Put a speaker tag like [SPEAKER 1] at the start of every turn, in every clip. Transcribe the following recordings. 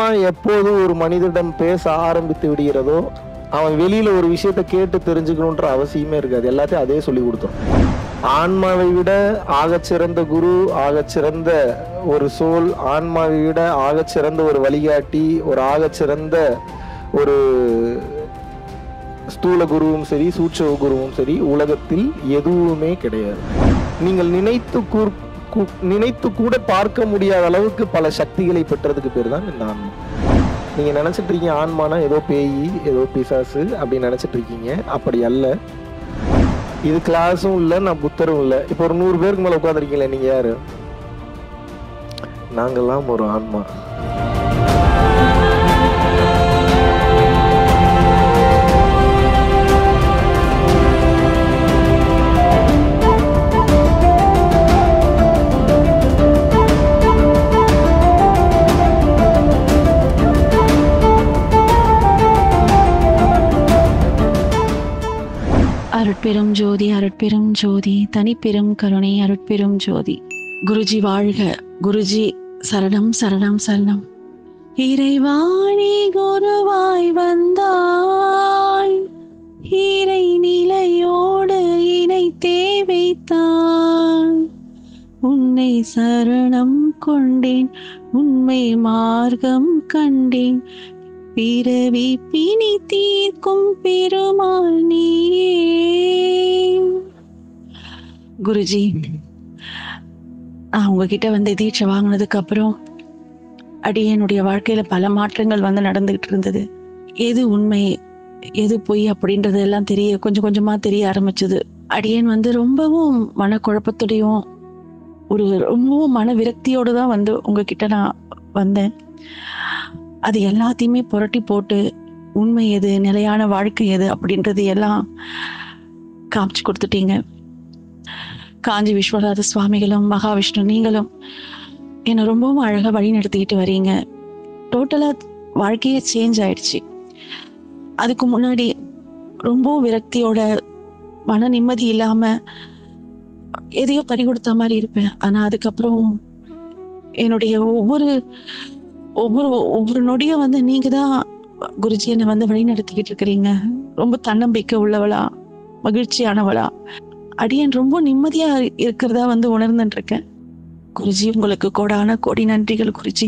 [SPEAKER 1] எப்போது ஒரு மனிதனிடம் பேச ஆரம்பித்து விடுகிறதோ அவன் வெளியில ஒரு விஷயத்த கேட்டு தெரிஞ்சுக்கணுன்ற அவசியமே இருக்காது எல்லாத்தையும் அதே சொல்லி கொடுத்துரும் ஆன்மாவை விட ஆகச்சிறந்த குரு ஆகச்சிறந்த ஒரு சோல் ஆன்மாவை விட ஆகச்சிறந்த ஒரு வழிகாட்டி ஒரு ஆகச்சிறந்த ஒரு ஸ்தூல குருவும் சரி சூட்சவ குருவும் சரி உலகத்தில் எதுவுமே கிடையாது நீங்கள் நினைத்து கூர் கூ- நினைத்து கூட பார்க்க முடியாத அளவுக்கு பல சக்திகளை பெற்றதுக்கு பேர் தான் இந்த ஆன்மா நீங்க நினைச்சிட்டு இருக்கீங்க ஆன்மானா ஏதோ பேய் ஏதோ பிசாசு அப்படின்னு நினைச்சிட்டு இருக்கீங்க அப்படி அல்ல இது கிளாஸும் இல்லை நான் புத்தரும் இல்லை இப்போ ஒரு நூறு பேருக்கு மேல உட்காந்துருக்கீங்களே நீங்க யாரு நாங்கெல்லாம் ஒரு ஆன்மா
[SPEAKER 2] அருட்பெரும் ஜோதி அருட்பெரும் ஜோதி தனிப்பெரும் கருணை அருட்பெரும் ஜோதி குருஜி வாழ்க குருஜி சரணம் சரணம் சரணம் இறைவாணி குருவாய் வந்தாய் இறை நிலையோடு இணை தேவைத்தான் உன்னை சரணம் கொண்டேன் உண்மை மார்க்கம் கண்டேன் பிறவி பிணி தீர்க்கும் பெருமாள் நீயே குருஜி நான் உங்ககிட்ட வந்து தீட்சை வாங்கினதுக்கு அப்புறம் அடியனுடைய வாழ்க்கையில பல மாற்றங்கள் வந்து நடந்துகிட்டு இருந்தது எது உண்மை எது பொய் அப்படின்றது எல்லாம் தெரிய கொஞ்சம் கொஞ்சமா தெரிய ஆரம்பிச்சது அடியன் வந்து ரொம்பவும் மனக்குழப்பத்தோடையும் ஒரு ரொம்பவும் மன விரக்தியோடு தான் வந்து உங்ககிட்ட நான் வந்தேன் அது எல்லாத்தையுமே புரட்டி போட்டு உண்மை எது நிலையான வாழ்க்கை எது அப்படின்றது எல்லாம் காமிச்சு கொடுத்துட்டீங்க காஞ்சி விஸ்வநாத சுவாமிகளும் மகாவிஷ்ணு நீங்களும் என்னை ரொம்பவும் அழகாக வழி நடத்திக்கிட்டு வரீங்க டோட்டலாக வாழ்க்கையே சேஞ்ச் ஆயிடுச்சு அதுக்கு முன்னாடி ரொம்பவும் விரக்தியோட மன நிம்மதி இல்லாம எதையோ பறி கொடுத்த மாதிரி இருப்பேன் ஆனா அதுக்கப்புறம் என்னுடைய ஒவ்வொரு ஒவ்வொரு ஒவ்வொரு நொடியும் வந்து நீங்க தான் குருஜி என்னை வந்து வழி நடத்திக்கிட்டு இருக்கிறீங்க ரொம்ப தன்னம்பிக்கை உள்ளவளா மகிழ்ச்சியானவளா அடியன் ரொம்ப நிம்மதியா இருக்கிறதா வந்து உணர்ந்துட்டு இருக்கேன் குருஜி உங்களுக்கு கோடான கோடி நன்றிகள் குருஜி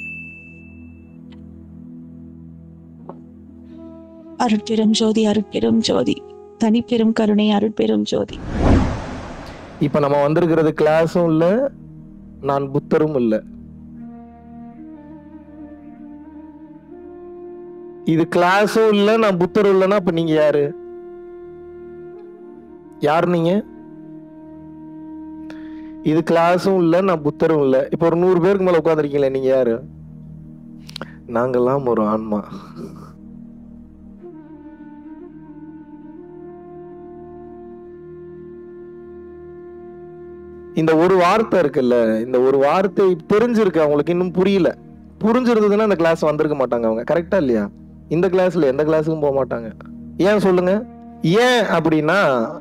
[SPEAKER 2] அருட்பெரும் ஜோதி அருட்பெரும் ஜோதி தனிப்பெரும் கருணை அருட்பெரும் ஜோதி
[SPEAKER 1] இப்ப நம்ம வந்திருக்கிறது கிளாஸும் இல்ல நான் புத்தரும் இல்ல இது கிளாஸும் இல்ல நான் புத்தரும் இல்லைன்னா அப்ப நீங்க யாரு யார் நீங்க இது கிளாஸும் இல்ல நான் புத்தரும் இல்ல இப்ப ஒரு நூறு பேருக்கு மேல உட்காந்துருக்கீங்களே நீங்க யாரு நாங்கெல்லாம் ஒரு ஆன்மா இந்த ஒரு வார்த்தை இருக்குல்ல இந்த ஒரு வார்த்தை தெரிஞ்சிருக்கு அவங்களுக்கு இன்னும் புரியல புரிஞ்சிருந்ததுன்னா இந்த கிளாஸ் வந்திருக்க மாட்டாங்க அவங்க கரெக்டா இல்லையா இந்த கிளாஸ்ல எந்த கிளாஸுக்கும் போக மாட்டாங்க ஏன் சொல்லுங்க ஏன் அப்படின்னா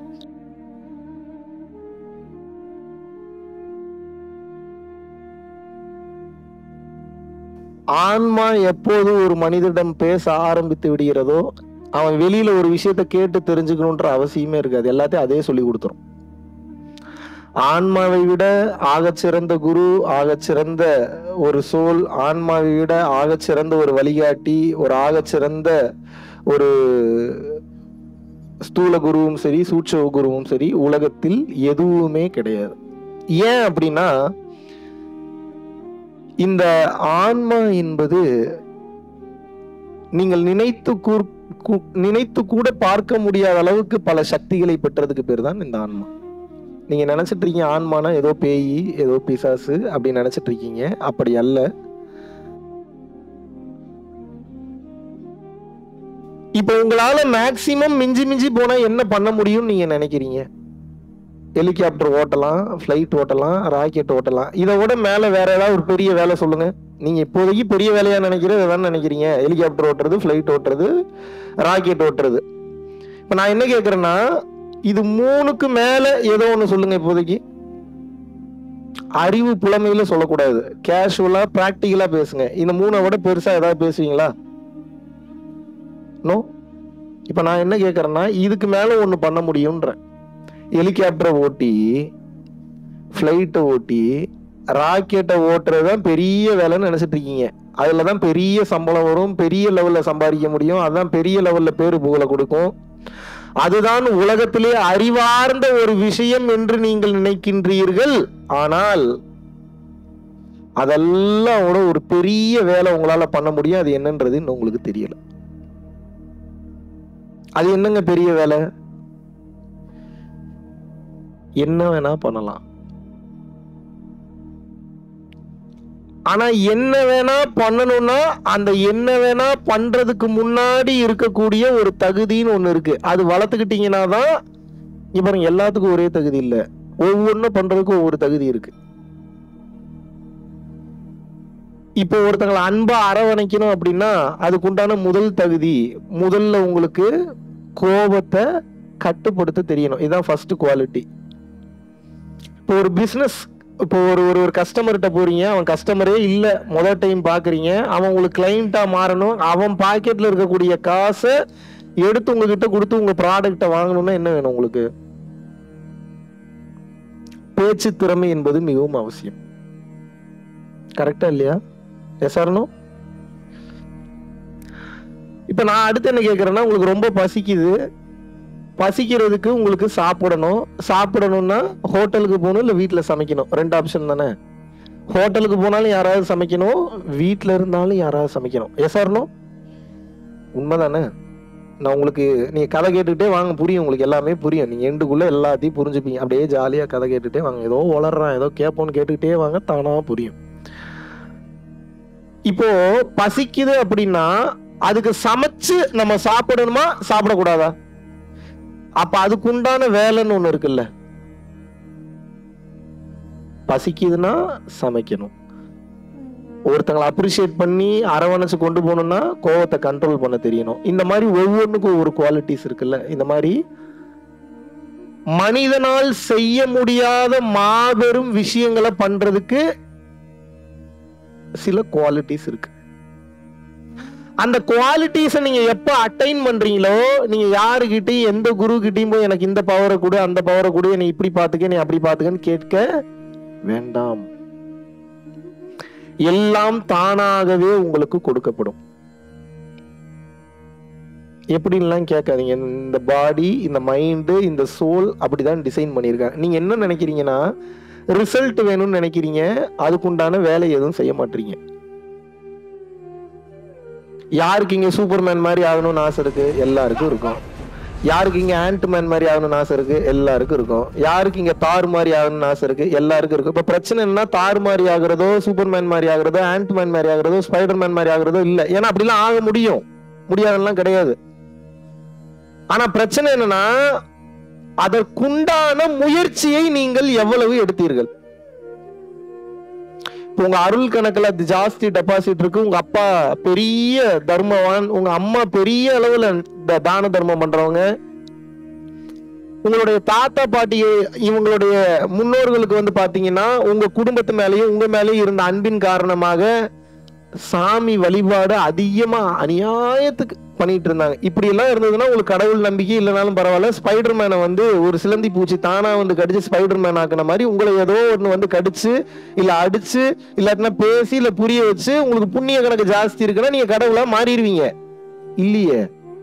[SPEAKER 1] ஆன்மா எப்போது ஒரு மனிதனிடம் பேச ஆரம்பித்து விடுகிறதோ அவன் வெளியில ஒரு விஷயத்த கேட்டு தெரிஞ்சுக்கணுன்ற அவசியமே இருக்காது எல்லாத்தையும் அதே சொல்லி கொடுத்துரும் ஆன்மாவை விட ஆகச்சிறந்த குரு ஆகச்சிறந்த ஒரு சோல் ஆன்மாவை விட ஆகச்சிறந்த ஒரு வழிகாட்டி ஒரு ஆகச்சிறந்த ஒரு ஸ்தூல குருவும் சரி சூட்சவ குருவும் சரி உலகத்தில் எதுவுமே கிடையாது ஏன் அப்படின்னா இந்த ஆன்மா என்பது நீங்கள் நினைத்து கூர் கூ- நினைத்து கூட பார்க்க முடியாத அளவுக்கு பல சக்திகளை பெற்றதுக்கு பேர் தான் இந்த ஆன்மா நீங்க நினைச்சிட்டு இருக்கீங்க ஆன்மானா ஏதோ பேய் ஏதோ பிசாசு அப்படின்னு நினைச்சிட்டு இருக்கீங்க அப்படி அல்ல இப்போ உங்களால மேக்சிமம் மிஞ்சி மிஞ்சி போனா என்ன பண்ண முடியும்னு நீங்க நினைக்கிறீங்க ஹெலிகாப்டர் ஓட்டலாம் ஃப்ளைட் ஓட்டலாம் ராக்கெட் ஓட்டலாம் இதை விட மேல வேற ஏதாவது ஒரு பெரிய வேலை சொல்லுங்க நீங்க இப்போதைக்கு பெரிய வேலையா நினைக்கிறது எதாவது நினைக்கிறீங்க ஹெலிகாப்டர் ஓட்டுறது ஃப்ளைட் ஓட்டுறது ராக்கெட் ஓட்டுறது இப்போ நான் என்ன கேட்குறேன்னா இது மூணுக்கு மேல ஏதோ ஒன்று சொல்லுங்க இப்போதைக்கு அறிவு புலமையில சொல்லக்கூடாது கேஷுவலா பிராக்டிக்கலா பேசுங்க இந்த மூணை விட பெருசா ஏதாவது பேசுவீங்களா நோ இப்ப நான் என்ன கேக்குறேன்னா இதுக்கு மேல ஒண்ணு பண்ண முடியும்ன்ற ஹெலிகாப்டரை ஓட்டி ஃப்ளைட்டை ஓட்டி ராக்கெட்டை ஓட்டுறது தான் பெரிய வேலைன்னு நினைச்சிட்டு இருக்கீங்க அதுல தான் பெரிய சம்பளம் வரும் பெரிய லெவல்ல சம்பாதிக்க முடியும் அதுதான் பெரிய லெவல்ல பேரு புகழை கொடுக்கும் அதுதான் உலகத்திலே அறிவார்ந்த ஒரு விஷயம் என்று நீங்கள் நினைக்கின்றீர்கள் ஆனால் அதெல்லாம் விட ஒரு பெரிய வேலை உங்களால பண்ண முடியும் அது என்னன்றது இன்னும் உங்களுக்கு தெரியல அது என்னங்க பெரிய வேலை என்ன வேணா பண்ணலாம் ஆனா என்ன வேணா பண்ணணும்னா அந்த என்ன வேணா பண்றதுக்கு முன்னாடி இருக்கக்கூடிய ஒரு தகுதின்னு ஒண்ணு இருக்கு அது வளர்த்துக்கிட்டீங்கன்னா தான் இங்க பாருங்க எல்லாத்துக்கும் ஒரே தகுதி இல்ல ஒவ்வொன்றும் பண்றதுக்கும் ஒவ்வொரு தகுதி இருக்கு இப்போ ஒருத்தங்களை அன்பா அரவணைக்கணும் அப்படின்னா அதுக்கு உண்டான முதல் தகுதி முதல்ல உங்களுக்கு கோபத்தை கட்டுப்படுத்த தெரியணும் இதுதான் ஃபர்ஸ்ட் குவாலிட்டி இப்போ ஒரு பிசினஸ் இப்போ ஒரு ஒரு ஒரு கஸ்டமர்கிட்ட போறீங்க அவன் கஸ்டமரே இல்ல முதல் டைம் பாக்குறீங்க அவன் உங்களுக்கு கிளைண்டா மாறணும் அவன் பாக்கெட்ல இருக்கக்கூடிய காசை எடுத்து உங்ககிட்ட கொடுத்து உங்க ப்ராடக்ட்டை வாங்கணும்னா என்ன வேணும் உங்களுக்கு பேச்சு திறமை என்பது மிகவும் அவசியம் கரெக்டா இல்லையா எஸ் ஆர்னோ இப்ப நான் அடுத்து என்ன கேக்குறேன்னா உங்களுக்கு ரொம்ப பசிக்குது பசிக்கிறதுக்கு உங்களுக்கு சாப்பிடணும் சாப்பிடணும்னா ஹோட்டலுக்கு போகணும் இல்லை வீட்டில் சமைக்கணும் ரெண்டு ஆப்ஷன் தானே ஹோட்டலுக்கு போனாலும் யாராவது சமைக்கணும் வீட்டில் இருந்தாலும் யாராவது சமைக்கணும் எஸ் ஆர்னோ உண்மைதானே நான் உங்களுக்கு நீங்க கதை கேட்டுக்கிட்டே வாங்க புரியும் உங்களுக்கு எல்லாமே புரியும் நீங்க எண்டுக்குள்ள எல்லாத்தையும் புரிஞ்சுப்பீங்க அப்படியே ஜாலியா கதை கேட்டுட்டே வாங்க ஏதோ வளர்றான் ஏதோ கேட்போன்னு கேட்டுக்கிட்டே வாங்க தானா புரியும் இப்போ பசிக்குது அப்படின்னா அதுக்கு சமைச்சு நம்ம சாப்பிடணுமா சாப்பிடக்கூடாதா அப்ப அதுக்குண்டான வேலைன்னு ஒண்ணு இருக்குல்ல பசிக்குதுன்னா சமைக்கணும் ஒருத்தங்களை அப்ரிஷியேட் பண்ணி அரவணைச்சு கொண்டு போகணும்னா கோவத்தை கண்ட்ரோல் பண்ண தெரியணும் இந்த மாதிரி ஒவ்வொன்றுக்கும் ஒவ்வொரு குவாலிட்டிஸ் இருக்குல்ல இந்த மாதிரி மனிதனால் செய்ய முடியாத மாபெரும் விஷயங்களை பண்றதுக்கு சில குவாலிட்டிஸ் இருக்கு அந்த குவாலிட்டிஸை நீங்க எப்ப அட்டைன் பண்றீங்களோ நீங்க யாருகிட்டயும் எந்த குரு கிட்டயும் போய் எனக்கு இந்த பவரை கொடு அந்த பவரை கொடு என்னை இப்படி பாத்துக்க நீ அப்படி பாத்துக்கன்னு கேட்க வேண்டாம் எல்லாம் தானாகவே உங்களுக்கு கொடுக்கப்படும் எப்படின்லாம் கேட்காதீங்க இந்த பாடி இந்த மைண்டு இந்த சோல் அப்படிதான் டிசைன் பண்ணியிருக்காங்க நீங்க என்ன நினைக்கிறீங்கன்னா ரிசல்ட் வேணும்னு நினைக்கிறீங்க அதுக்குண்டான வேலை எதுவும் செய்ய மாட்டீங்க யாருக்கு இங்க சூப்பர்மேன் மாதிரி ஆகணும்னு ஆசை இருக்கு எல்லாருக்கும் இருக்கும் யாருக்கு இங்க ஆண்ட் மேன் மாதிரி ஆகணும்னு ஆசை இருக்கு எல்லாருக்கும் இருக்கும் யாருக்கு இங்க தார் மாதிரி ஆகணும்னு ஆசை இருக்கு எல்லாருக்கும் இருக்கும் இப்ப பிரச்சனை என்ன தார் மாதிரி ஆகுறதோ சூப்பர்மேன் மாதிரி ஆகுறதோ ஆண்ட் மேன் மாதிரி ஆகுறதோ ஸ்பைடர் மேன் மாதிரி ஆகுறதோ இல்ல ஏன்னா அப்படிலாம் ஆக முடியும் முடியாதெல்லாம் கிடையாது ஆனா பிரச்சனை என்னன்னா அதற்குண்டான முயற்சியை நீங்கள் எவ்வளவு எடுத்தீர்கள் இப்போ உங்க அருள் கணக்குல அது ஜாஸ்தி டெபாசிட் இருக்கு உங்க அப்பா பெரிய தர்மவான் உங்க அம்மா பெரிய அளவுல த- தான தர்மம் பண்றவங்க உங்களுடைய தாத்தா பாட்டி இவங்களுடைய முன்னோர்களுக்கு வந்து பாத்தீங்கன்னா உங்க குடும்பத்து மேலயும் உங்க மேலயும் இருந்த அன்பின் காரணமாக சாமி வழிபாடு அதிகமா அநியாயத்துக்கு பண்ணிட்டு இருந்தாங்க இப்படி எல்லாம் இருந்ததுன்னா உங்களுக்கு கடவுள் நம்பிக்கை இல்லைனாலும் பரவாயில்ல ஸ்பைடர் மேனை வந்து ஒரு சிலந்தி பூச்சி தானா வந்து கடிச்சு ஸ்பைடர் மேன் ஆக்குன மாதிரி உங்களை ஏதோ ஒண்ணு வந்து கடிச்சு இல்ல அடிச்சு இல்லாட்டினா பேசி இல்ல புரிய வச்சு உங்களுக்கு புண்ணிய கணக்கு ஜாஸ்தி இருக்குன்னா நீங்க கடவுளா மாறிடுவீங்க இல்லையே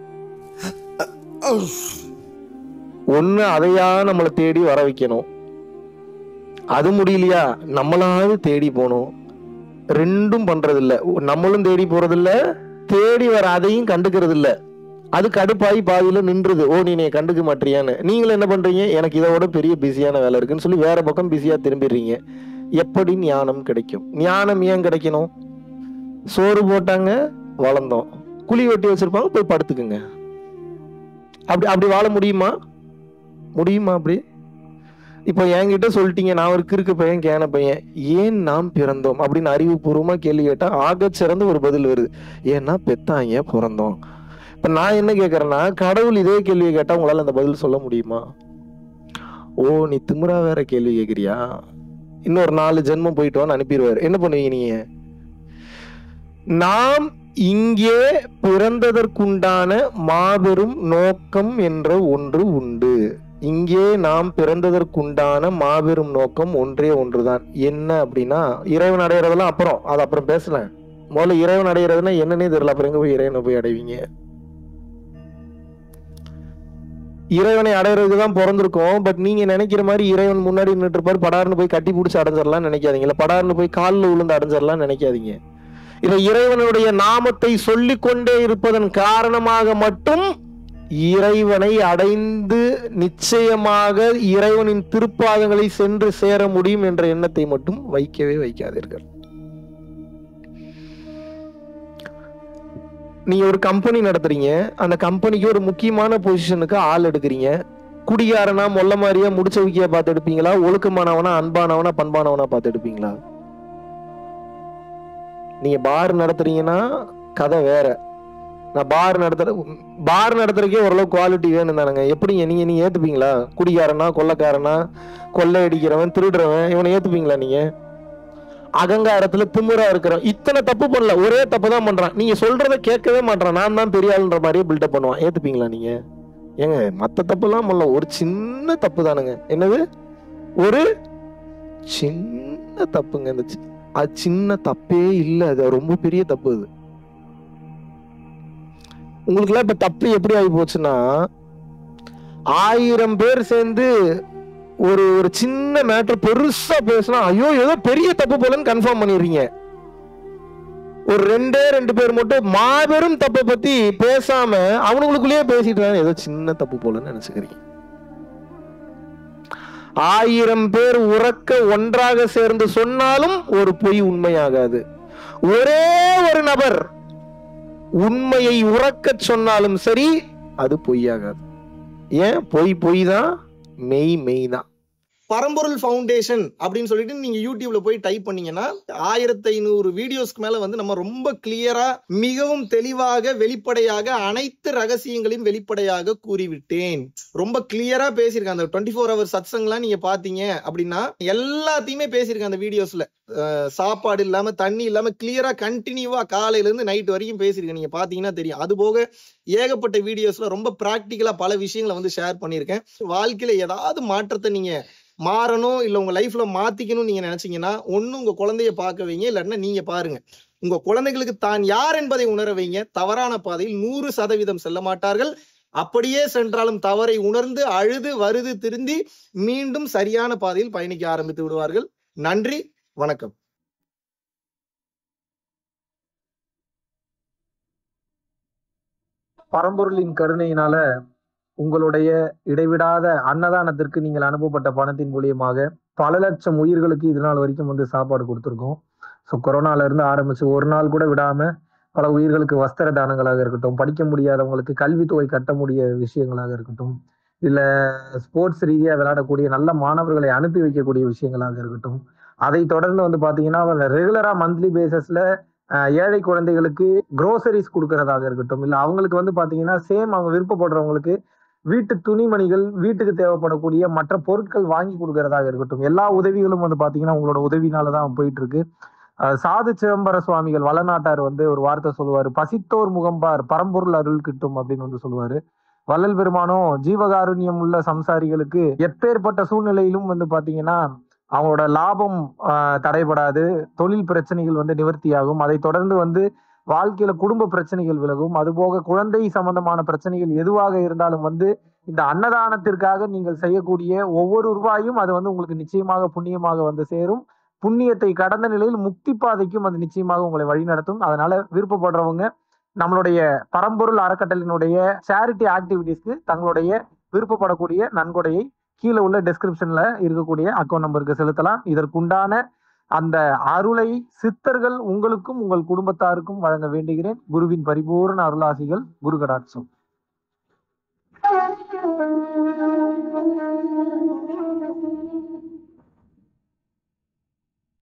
[SPEAKER 1] ஒண்ணு அதையா நம்மளை தேடி வர வைக்கணும் அது முடியலையா நம்மளாவது தேடி போகணும் ரெண்டும் பண்றது இல்ல நம்மளும் தேடி போறது இல்ல தேடி வர அதையும் கண்டுக்கிறது இல்ல அது கடுப்பாகி பாதியில நின்றுது ஓ நீ என்னைய கண்டுக்க மாட்டியான்னு நீங்களும் என்ன பண்றீங்க எனக்கு இதோட பெரிய பிஸியான வேலை இருக்குன்னு சொல்லி வேற பக்கம் பிஸியா திரும்பிடுறீங்க எப்படி ஞானம் கிடைக்கும் ஞானம் ஏன் கிடைக்கணும் சோறு போட்டாங்க வளர்ந்தோம் குழி வெட்டி வச்சிருப்பாங்க போய் படுத்துக்குங்க அப்படி அப்படி வாழ முடியுமா முடியுமா அப்படி இப்போ என்கிட்ட சொல்லிட்டீங்க நான் ஒரு கிறுக்கு பையன் கேன பையன் ஏன் நாம் பிறந்தோம் அப்படின்னு அறிவுபூர்வமா கேள்வி கேட்டா ஆகச் சிறந்த ஒரு பதில் வருது ஏன்னா பெத்தாங்க பிறந்தோம் இப்ப நான் என்ன கேக்குறேன்னா கடவுள் இதே கேள்வியை கேட்டா உங்களால அந்த பதில் சொல்ல முடியுமா ஓ நீ திமிரா வேற கேள்வி கேக்குறியா இன்னொரு நாலு ஜென்மம் போயிட்டோன்னு அனுப்பிடுவார் என்ன பண்ணுவீங்க நீங்க நாம் இங்கே பிறந்ததற்குண்டான மாபெரும் நோக்கம் என்ற ஒன்று உண்டு இங்கே நாம் பிறந்ததற்குண்டான மாபெரும் நோக்கம் ஒன்றே ஒன்றுதான் என்ன அப்படின்னா இறைவன் அடையிறதெல்லாம் அப்புறம் அது அப்புறம் பேசலாம் முதல்ல இறைவன் அடையிறதுன்னா என்னன்னே தெரியல அப்புறம் எங்க போய் இறைவனை போய் அடைவீங்க இறைவனை அடையிறதுக்கு தான் பிறந்திருக்கோம் பட் நீங்க நினைக்கிற மாதிரி இறைவன் முன்னாடி நின்றுட்டு இருப்பாரு படார்னு போய் கட்டி பிடிச்சி அடைஞ்சிடலாம் நினைக்காதீங்க இல்ல படார்னு போய் காலில் விழுந்து அடைஞ்சிடலாம் நினைக்காதீங்க இதை இறைவனுடைய நாமத்தை சொல்லிக் கொண்டே இருப்பதன் காரணமாக மட்டும் இறைவனை அடைந்து நிச்சயமாக இறைவனின் திருப்பாதங்களை சென்று சேர முடியும் என்ற எண்ணத்தை மட்டும் வைக்கவே வைக்காதீர்கள் நீங்க ஒரு கம்பெனி நடத்துறீங்க அந்த கம்பெனிக்கு ஒரு முக்கியமான பொசிஷனுக்கு ஆள் எடுக்கிறீங்க குடிகாரனா மொல்ல மாதிரியா முடிச்ச வைக்கியா பார்த்து எடுப்பீங்களா ஒழுக்கமானவனா அன்பானவனா பண்பானவனா பார்த்து எடுப்பீங்களா நீங்க பார் நடத்துறீங்கன்னா கதை வேற நான் பார் நடத்துற பார் நடத்துறதுக்கே ஓரளவு குவாலிட்டி வேணும் தானுங்க எப்படிங்க நீங்க நீங்க ஏத்துப்பீங்களா குடிகாரனா கொள்ளக்காரனா கொள்ளை அடிக்கிறவன் திருடுறவன் இவனை ஏத்துப்பீங்களா நீங்க அகங்காரத்துல திமிரா இருக்கிறவன் இத்தனை தப்பு பண்ணல ஒரே தப்பு தான் பண்றான் நீங்க சொல்றத கேட்கவே மாட்டான் நான் தான் பெரிய ஆளுன்ற மாதிரியே பில்டப் பண்ணுவான் ஏத்துப்பீங்களா நீங்க ஏங்க மத்த தப்புலாம் பண்ணல ஒரு சின்ன தப்பு தானுங்க என்னது ஒரு சின்ன தப்புங்க இந்த சி- அது சின்ன தப்பே இல்ல அது ரொம்ப பெரிய தப்பு அது உங்களுக்குலாம் இப்ப தப்பு எப்படி ஆகி போச்சுன்னா ஆயிரம் பேர் சேர்ந்து ஒரு ஒரு சின்ன மேட்டர் பெருசா பேசினா ஐயோ ஏதோ பெரிய தப்பு போலன்னு கன்ஃபார்ம் பண்ணிடுறீங்க ஒரு ரெண்டே ரெண்டு பேர் மட்டும் மாபெரும் தப்பை பத்தி பேசாம அவனுங்களுக்குள்ளேயே பேசிட்டு இருக்காங்க, ஏதோ சின்ன தப்பு போலன்னு நினைச்சுக்கிறீங்க ஆயிரம் பேர் உறக்க ஒன்றாக சேர்ந்து சொன்னாலும் ஒரு பொய் உண்மையாகாது ஒரே ஒரு நபர் உண்மையை உறக்கச் சொன்னாலும் சரி அது பொய்யாகாது ஏன் பொய் பொய் தான் மெய் மெய் தான் பரம்பொருள் ஃபவுண்டேஷன் அப்படின்னு சொல்லிட்டு நீங்க யூடியூப்ல போய் டைப் பண்ணீங்கன்னா ஆயிரத்தி ஐநூறு வீடியோஸ்க்கு மேல வந்து நம்ம ரொம்ப கிளியரா மிகவும் தெளிவாக வெளிப்படையாக அனைத்து ரகசியங்களையும் வெளிப்படையாக கூறிவிட்டேன் ரொம்ப கிளியரா பேசியிருக்கேன் அந்த டுவெண்ட்டி ஃபோர் ஹவர் சத்சங்லாம் நீங்க பாத்தீங்க அப்படின்னா எல்லாத்தையுமே பேசியிருக்கேன் அந்த வீடியோஸ்ல அஹ் சாப்பாடு இல்லாம தண்ணி இல்லாம கிளியரா கண்டினியூவா காலையில இருந்து நைட் வரைக்கும் பேசியிருக்கேன் நீங்க பாத்தீங்கன்னா தெரியும் அது போக ஏகப்பட்ட வீடியோஸ்ல ரொம்ப பிராக்டிக்கலா பல விஷயங்களை வந்து ஷேர் பண்ணியிருக்கேன் வாழ்க்கையில ஏதாவது மாற்றத்தை நீங்க மாறணும் இல்ல உங்க லைஃப்ல மாத்திக்கணும்னு நீங்க நினைச்சீங்கன்னா ஒண்ணு உங்க குழந்தைய பார்க்க வைங்க இல்லைன்னா நீங்க பாருங்க உங்க குழந்தைகளுக்கு தான் யார் என்பதை உணர வைங்க தவறான பாதையில் நூறு சதவீதம் செல்ல மாட்டார்கள் அப்படியே சென்றாலும் தவறை உணர்ந்து அழுது வருது திருந்தி மீண்டும் சரியான பாதையில் பயணிக்க ஆரம்பித்து விடுவார்கள் நன்றி வணக்கம் பரம்பொருளின் கருணையினால உங்களுடைய இடைவிடாத அன்னதானத்திற்கு நீங்கள் அனுப்பப்பட்ட பணத்தின் மூலியமாக பல லட்சம் உயிர்களுக்கு இது நாள் வரைக்கும் வந்து சாப்பாடு கொடுத்துருக்கோம் ஸோ கொரோனால இருந்து ஆரம்பிச்சு ஒரு நாள் கூட விடாம பல உயிர்களுக்கு வஸ்திர தானங்களாக இருக்கட்டும் படிக்க முடியாதவங்களுக்கு கல்வித்தொகை கட்ட முடிய விஷயங்களாக இருக்கட்டும் இல்ல ஸ்போர்ட்ஸ் ரீதியா விளையாடக்கூடிய நல்ல மாணவர்களை அனுப்பி வைக்கக்கூடிய விஷயங்களாக இருக்கட்டும் அதை தொடர்ந்து வந்து பாத்தீங்கன்னா ரெகுலரா மந்த்லி பேசிஸ்ல ஏழை குழந்தைகளுக்கு க்ரோசரிஸ் கொடுக்கறதாக இருக்கட்டும் இல்ல அவங்களுக்கு வந்து பாத்தீங்கன்னா சேம் அவங்க விருப்பப்படுறவங்களுக்கு வீட்டு துணிமணிகள் வீட்டுக்கு தேவைப்படக்கூடிய மற்ற பொருட்கள் வாங்கி கொடுக்கறதாக இருக்கட்டும் எல்லா உதவிகளும் வந்து பாத்தீங்கன்னா உங்களோட உதவினால தான் போயிட்டு இருக்கு அஹ் சாது சிதம்பர சுவாமிகள் வளநாட்டார் வந்து ஒரு வார்த்தை சொல்லுவாரு பசித்தோர் முகம்பார் பரம்பொருள் அருள் கிட்டும் அப்படின்னு வந்து சொல்லுவாரு வள்ளல் பெருமானும் ஜீவகாருண்யம் உள்ள சம்சாரிகளுக்கு எப்பேற்பட்ட சூழ்நிலையிலும் வந்து பாத்தீங்கன்னா அவங்களோட லாபம் ஆஹ், தடைபடாது தொழில் பிரச்சனைகள் வந்து நிவர்த்தியாகும் அதை தொடர்ந்து வந்து வாழ்க்கையில குடும்ப பிரச்சனைகள் விலகும் அதுபோக குழந்தை சம்பந்தமான பிரச்சனைகள் எதுவாக இருந்தாலும் வந்து இந்த அன்னதானத்திற்காக நீங்கள் செய்யக்கூடிய ஒவ்வொரு ரூபாயும் அது வந்து உங்களுக்கு நிச்சயமாக புண்ணியமாக வந்து சேரும் புண்ணியத்தை கடந்த நிலையில் முக்தி பாதைக்கும் அது நிச்சயமாக உங்களை வழிநடத்தும் அதனால விருப்பப்படுறவங்க நம்மளுடைய பரம்பொருள் அறக்கட்டளினுடைய சேரிட்டி ஆக்டிவிட்டீஸ்க்கு தங்களுடைய விருப்பப்படக்கூடிய நன்கொடையை கீழே உள்ள டெஸ்கிரிப்ஷன்ல இருக்கக்கூடிய அக்கௌண்ட் நம்பருக்கு செலுத்தலாம் இதற்குண்டான அந்த அருளை சித்தர்கள் உங்களுக்கும் உங்கள் குடும்பத்தாருக்கும் வழங்க வேண்டுகிறேன் குருவின் பரிபூர்ண அருளாசிகள் குரு கடாட்சம்